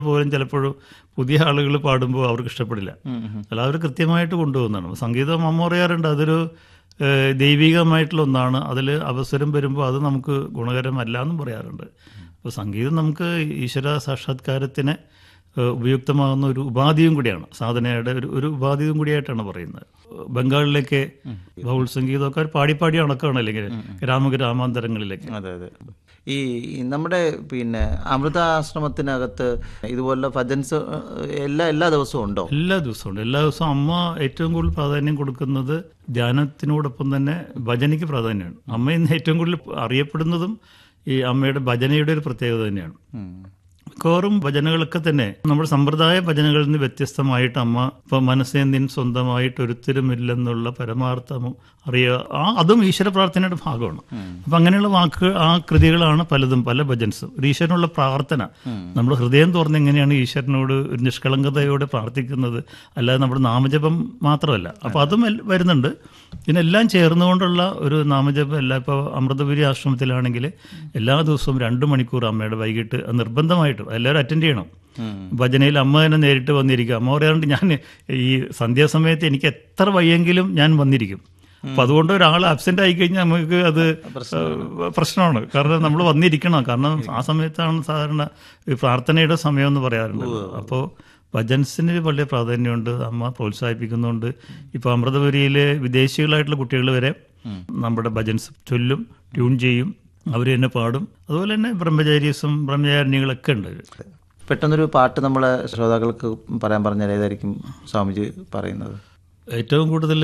പോലും ചിലപ്പോഴും പുതിയ ആളുകൾ പാടുമ്പോൾ അവർക്ക് ഇഷ്ടപ്പെടില്ല അല്ല അവർ കൃത്യമായിട്ട് കൊണ്ടുപോകുന്നതാണ് സംഗീതം അമ്മ പറയാറുണ്ട് അതൊരു ഏഹ്, ദൈവികമായിട്ടുള്ള ഒന്നാണ് അതിൽ അവസരം വരുമ്പോൾ അത് നമുക്ക് ഗുണകരമല്ല എന്നും പറയാറുണ്ട് അപ്പോൾ സംഗീതം നമുക്ക് ഈശ്വര സാക്ഷാത്കാരത്തിന് ഏഹ്, ഉപയുക്തമാകുന്ന ഒരു ഉപാധിയും കൂടിയാണ് സാധനയുടെ ഒരു ഒരു ഉപാധിയും കൂടിയായിട്ടാണ് പറയുന്നത് ബംഗാളിലേക്ക് ബൗൾ സംഗീതമൊക്കെ പാടി പാടി അണക്കാണ് അല്ലെങ്കിൽ ഗ്രാമഗ്രാമാന്തരങ്ങളിലേക്ക് അതെ അതെ ഈ ഈ നമ്മുടെ പിന്നെ അമൃതാശ്രമത്തിനകത്ത് ഇതുപോലുള്ള ഭജൻസ് എല്ലാ എല്ലാ ദിവസവും ഉണ്ടോ എല്ലാ ദിവസവും ഉണ്ട് എല്ലാ ദിവസവും അമ്മ ഏറ്റവും കൂടുതൽ പ്രാധാന്യം കൊടുക്കുന്നത് ധ്യാനത്തിനോടൊപ്പം തന്നെ ഭജനയ്ക്ക് പ്രാധാന്യമാണ് അമ്മ ഇന്ന് ഏറ്റവും കൂടുതൽ അറിയപ്പെടുന്നതും ഈ അമ്മയുടെ ഭജനയുടെ ഒരു പ്രത്യേകത തന്നെയാണ് ഉം. മിക്കവാറും ഭജനകളൊക്കെ തന്നെ നമ്മുടെ സമ്പ്രദായ ഭജനകളിൽ നിന്ന് വ്യത്യസ്തമായിട്ട് അമ്മ ഇപ്പൊ മനസ്സേ നിൻ സ്വന്തമായിട്ട് ഒരുത്തരുമില്ലെന്നുള്ള പരമാർത്ഥം അറിയുക ആ അതും ഈശ്വര പ്രാർത്ഥനയുടെ ഭാഗമാണ് അപ്പൊ അങ്ങനെയുള്ള വാക്കുകൾ ആ കൃതികളാണ് പലതും പല ഭജൻസും ഒരു ഈശ്വരനുള്ള പ്രാർത്ഥന നമ്മുടെ ഹൃദയം തുറന്ന് എങ്ങനെയാണ് ഈശ്വരനോട് ഒരു നിഷ്കളങ്കതയോടെ പ്രാർത്ഥിക്കുന്നത് അല്ലാതെ നമ്മുടെ നാമജപം മാത്രമല്ല അപ്പൊ അതും എൽ- വരുന്നുണ്ട് ഇതിനെല്ലാം ചേർന്നുകൊണ്ടുള്ള ഒരു നാമജപം അല്ല ഇപ്പോൾ അമൃതപുരി ആശ്രമത്തിലാണെങ്കിൽ എല്ലാ ദിവസവും രണ്ട് മണിക്കൂർ അമ്മയുടെ വൈകിട്ട് അത് നിർബന്ധമായിട്ടും എല്ലാവരും അറ്റൻഡ് ചെയ്യണം ഭജനയിൽ അമ്മ തന്നെ നേരിട്ട് വന്നിരിക്കുക അമ്മ പറയാറുണ്ട് ഞാൻ ഈ സന്ധ്യാസമയത്ത് എനിക്ക് എത്ര വയ്യെങ്കിലും ഞാൻ വന്നിരിക്കും അപ്പൊ അതുകൊണ്ട് ഒരാൾ ആബ്സെന്റ് ആയി കഴിഞ്ഞാൽ നമുക്ക് അത് ഏഹ്, പ്രശ്നമാണ് കാരണം നമ്മൾ വന്നിരിക്കണം കാരണം ആ സമയത്താണ് സാധാരണ ഈ പ്രാർത്ഥനയുടെ സമയം എന്ന് പറയാറുണ്ട് അപ്പോൾ ഭജൻസിന് വലിയ പ്രാധാന്യമുണ്ട് അമ്മ പ്രോത്സാഹിപ്പിക്കുന്നുണ്ട് ഇപ്പോൾ അമൃതപുരിയിലെ വിദേശികളായിട്ടുള്ള കുട്ടികൾ വരെ നമ്മുടെ ഭജൻസ് ചൊല്ലും ട്യൂൺ ചെയ്യും അവർ തന്നെ പാടും അതുപോലെ തന്നെ ബ്രഹ്മചാരീസും ബ്രഹ്മചാരിണികളൊക്കെ ഉണ്ട് പെട്ടെന്നൊരു പാട്ട് നമ്മളെ ശ്രോതാക്കൾക്ക് പറയാൻ പറഞ്ഞാൽ ഏതായിരിക്കും സ്വാമിജി പറയുന്നത് ഏറ്റവും കൂടുതൽ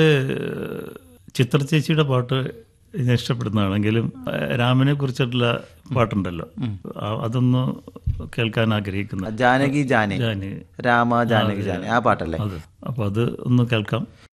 ചിത്ര ചേച്ചിയുടെ പാട്ട് ഞാൻ ഇഷ്ടപ്പെടുന്നതാണെങ്കിലും ഏഹ്, രാമനെ കുറിച്ചിട്ടുള്ള പാട്ടുണ്ടല്ലോ ആ- അതൊന്ന് കേൾക്കാൻ ആഗ്രഹിക്കുന്ന ജാനകി ജാനെ ഞാൻ രാമ ജാനകി ജാനെ ആ പാട്ടല്ലേ അത് അപ്പോൾ അത് ഒന്ന് കേൾക്കാം